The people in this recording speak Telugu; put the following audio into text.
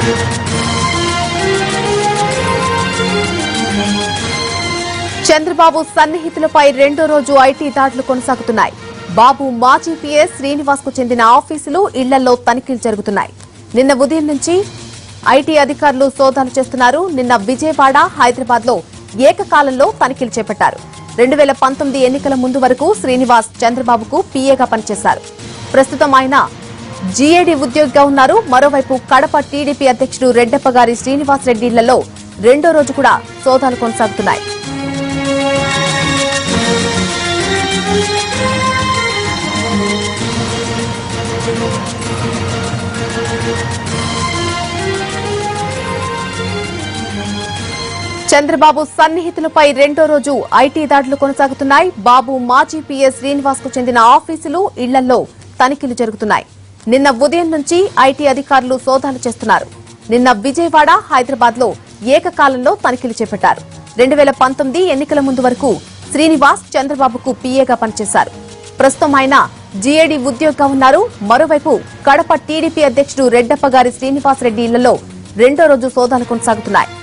చంద్రబాబు సన్నిహితులపై రెండో రోజు ఐటీ దాడులు కొనసాగుతున్నాయి బాబు మాజీ పీఎస్ శ్రీనివాస్ కు చెందిన ఆఫీసులు ఇళ్లలో తనిఖీలు జరుగుతున్నాయి నిన్న ఉదయం నుంచి ఐటీ అధికారులు సోదాలు చేస్తున్నారు నిన్న విజయవాడ హైదరాబాద్ లో ఏకకాలంలో తనిఖీలు చేపట్టారు రెండు వేల పంతొమ్మిది ఎన్నికల ముందు వరకు శ్రీనివాస్ చంద్రబాబుకు పీఏగా పనిచేశారు ప్రస్తుతం ఆయన జీఏడీ ఉద్యోగిగా ఉన్నారు మరోవైపు కడప టీడీపీ అధ్యక్షుడు రెడ్డప్ప గారి శ్రీనివాస్ రెడ్డి ఇళ్లలో రెండో రోజు కూడా సోదాలు కొనసాగుతున్నాయి చంద్రబాబు సన్నిహితులపై రెండో రోజు ఐటీ దాడులు కొనసాగుతున్నాయి బాబు మాజీ పీఎస్ శ్రీనివాస్ కు చెందిన ఆఫీసులు ఇళ్లలో తనిఖీలు జరుగుతున్నాయి నిన్న ఉదయం నుంచి ఐటీ అధికారులు సోదాలు చేస్తున్నారు నిన్న విజయవాడ హైదరాబాద్ లో ఏకకాలంలో తనిఖీలు చేపట్టారు రెండు వేల పంతొమ్మిది ఎన్నికల ముందు వరకు శ్రీనివాస్ చంద్రబాబుకు పీఏగా పనిచేశారు ప్రస్తుతం ఆయన జీఏడీ ఉద్యోగిగా ఉన్నారు మరోవైపు కడప టీడీపీ అధ్యక్షుడు రెడ్డప్ప గారి శ్రీనివాస్ రెడ్డి ఇళ్లలో రెండో రోజు సోదాలు కొనసాగుతున్నాయి